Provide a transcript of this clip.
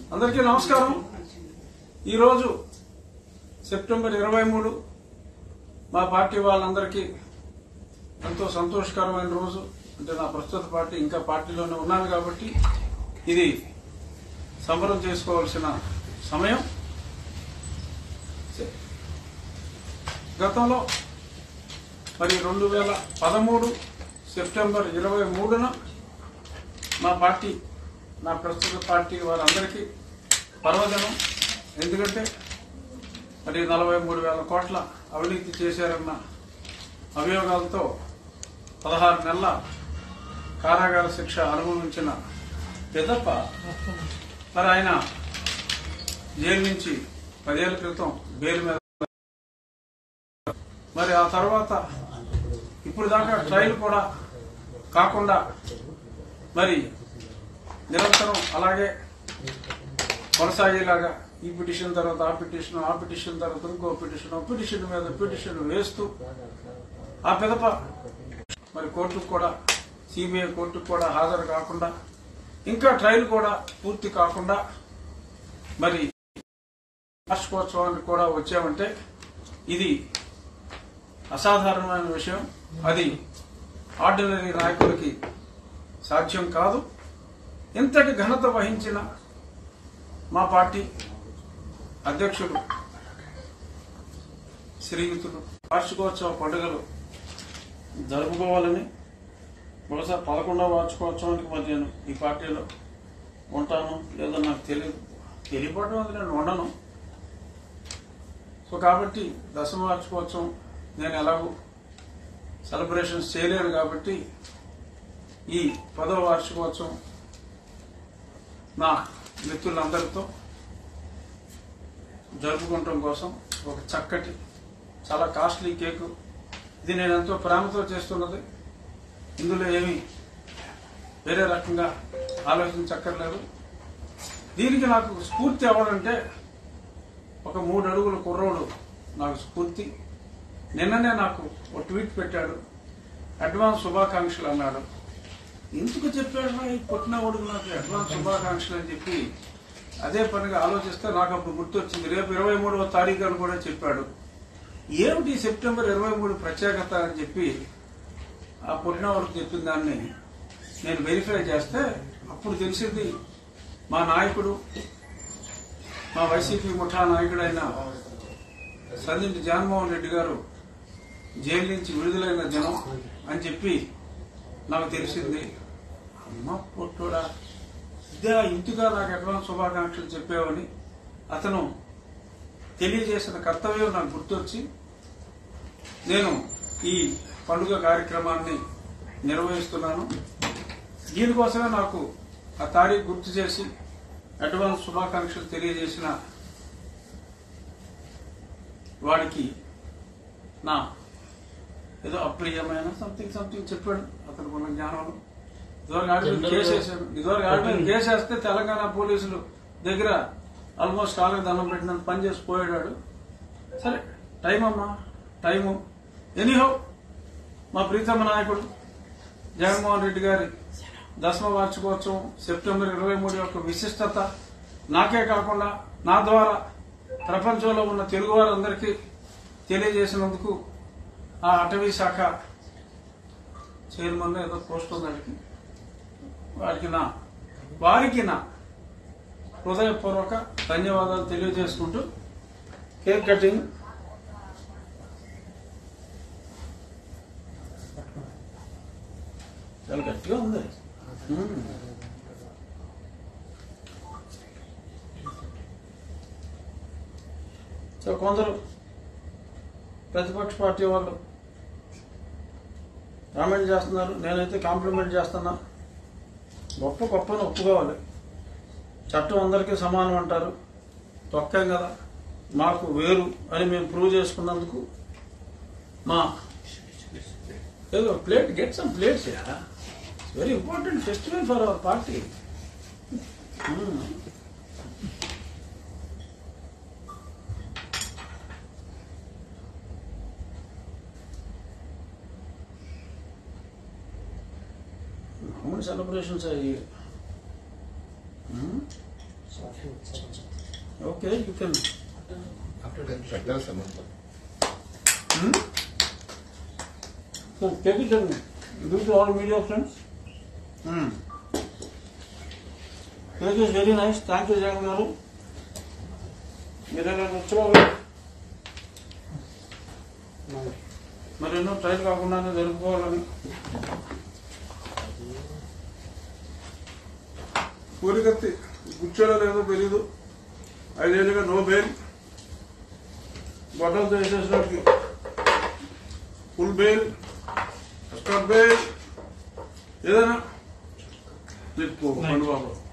అందరికీ నమస్కారం ఈరోజు సెప్టెంబర్ ఇరవై మూడు మా పార్టీ వాళ్ళందరికీ ఎంతో సంతోషకరమైన రోజు అంటే నా ప్రస్తుత పార్టీ ఇంకా పార్టీలోనే ఉన్నాను కాబట్టి ఇది సంబరం చేసుకోవాల్సిన సమయం గతంలో మరి రెండు వేల పదమూడు సెప్టెంబర్ ఇరవై మూడున మా పార్టీ నా ప్రస్తుత పార్టీ వారందరికీ పర్వదినం ఎందుకంటే మరి నలభై మూడు వేల కోట్ల అవినీతి చేశారన్న అభియోగాలతో పదహారు నెలల కారాగార శిక్ష అనుభవించిన పెద్దప్ప మరి ఆయన జైలు నుంచి పదేళ్ల క్రితం బెయిల్ మీద మరి ఆ తర్వాత ఇప్పుడు దాకా ట్రయల్ కూడా కాకుండా మరి నిరంతరం అలాగే కొనసాగేలాగా ఈ పిటిషన్ తర్వాత ఆ పిటిషన్ ఆ పిటిషన్ తర్వాత ఇంకో పిటిషన్ ఆ పిటిషన్ మీద పిటిషన్ వేస్తూ ఆ పెదప మరి కోర్టుకు కూడా సిబిఐ కోర్టుకు కూడా హాజరు కాకుండా ఇంకా ట్రయల్ కూడా పూర్తి కాకుండా మరి వార్షికోత్సవానికి కూడా వచ్చామంటే ఇది అసాధారణమైన విషయం అది ఆర్డినరీ నాయకులకి సాధ్యం కాదు ఇంతటి ఘనత వహించిన మా పార్టీ అధ్యక్షుడు శ్రీయుతుడు వార్షికోత్సవ పండుగలు జరుపుకోవాలని బహుశా పదకొండవ వార్షికోత్సవానికి మరి నేను ఈ పార్టీలో ఉంటాను లేదో నాకు తెలియదు తెలియపడడం అది నేను ఉండను సో కాబట్టి దశమ వార్షికోత్సవం నేను ఎలాగో సెలబ్రేషన్స్ చేయలేను కాబట్టి ఈ పదవ వార్షికోత్సవం నా మిత్రులందరితో జరుపుకోవటం కోసం ఒక చక్కటి చాలా కాస్ట్లీ కేకు ఇది నేను ఎంతో ప్రేమతో చేస్తున్నది ఇందులో ఏమీ వేరే రకంగా ఆలోచించక్కర్లేదు దీనికి నాకు స్ఫూర్తి ఎవరంటే ఒక మూడు అడుగుల కుర్రోడు నాకు స్ఫూర్తి నిన్ననే నాకు ఒక ట్వీట్ పెట్టాడు అడ్వాన్స్ శుభాకాంక్షలు అన్నాడు ఎందుకు చెప్పాడు రా ఈ పుట్టిన ఒడుగు నాకు అడ్వాన్స్ శుభాకాంక్షలు అని చెప్పి అదే పనిగా ఆలోచిస్తే నాకు అప్పుడు గుర్తొచ్చింది రేపు ఇరవై మూడవ తారీఖు అని కూడా చెప్పాడు ఏమిటి ఈ సెప్టెంబర్ ఇరవై మూడు ప్రత్యేకత అని చెప్పి ఆ పుట్టిన వరకు చెప్పిన దాన్ని నేను వెరిఫై చేస్తే అప్పుడు తెలిసింది మా నాయకుడు మా వైసీపీ ముఠా నాయకుడైన సందింటి జగన్మోహన్ రెడ్డి గారు జైలు నుంచి విడుదలైన జనం అని చెప్పి నాకు తెలిసింది అమ్మ పొట్టోడా ఇదే ఇంటిగా నాకు అడ్వాన్స్ శుభాకాంక్షలు చెప్పావని అతను తెలియజేసిన కర్తవ్యం నాకు గుర్తొచ్చి నేను ఈ పండుగ కార్యక్రమాన్ని నిర్వహిస్తున్నాను దీనికోసమే నాకు ఆ తారీఖు గుర్తు చేసి అడ్వాన్స్ శుభాకాంక్షలు తెలియజేసిన వాడికి నా ఏదో అప్రియమైన సంథింగ్ సంథింగ్ చెప్పాడు అతనికి ఉన్న జ్ఞానంలో ఇదివరకు ఆడి మీద కేసు వేసాడు ఇదివరకు ఆడి మీద కేసు వేస్తే తెలంగాణ పోలీసులు దగ్గర ఆల్మోస్ట్ కాళ్ళకి దండం పెట్టినంత పని చేసి పోయాడు సరే టైం అమ్మా టైము ఎనీహో మా ప్రీతమ నాయకుడు జగన్మోహన్ రెడ్డి గారి దశమ వార్షికోత్సవం సెప్టెంబర్ ఇరవై మూడు యొక్క విశిష్టత నాకే కాకుండా నా ద్వారా ప్రపంచంలో ఉన్న తెలుగు వారందరికీ తెలియజేసినందుకు ఆ అటవీ శాఖ చైర్మన్ ఏదో పోస్ట్ ఉంది వాడికి వారికి నా వారికి నా హృదయపూర్వక ధన్యవాదాలు తెలియజేసుకుంటూ కేక్ కటింగ్ చాలా గట్టిగా ఉంది మ్మ్. సో కొందరు ప్రతిపక్ష పార్టీ వాళ్ళు కామెంట్ చేస్తున్నారు నేనైతే కాంప్లిమెంట్ చేస్తున్నా గొప్ప గొప్పని ఒప్పుకోవాలి చట్టం అందరికీ సమానం అంటారు తొక్కాం కదా మాకు వేరు అని మేము ప్రూవ్ చేసుకున్నందుకు మా ఏదో plate get some plates very important festival for our party మామూలు సెలబ్రేషన్స్ అయ్యి ఓకే యూ కెన్ పెట్టాలి సమర్థ take it and do to all media friends cake is very nice thank you Jagan garu మీరు వచ్చేవాళ్ళు మరి ఎన్నో ట్రైల్ కాకుండానే జరుపుకోవాలని పూరికత్తి గుచ్చాడో లేదో తెలీదు ఐదేళ్ళుగా నో బెయిల్ గొడవలతో వేసేసినోడికి ఫుల్ బెయిల్ ఎస్కాట్ బెయిల్ ఏదైనా చెప్పుకో పండుబాబు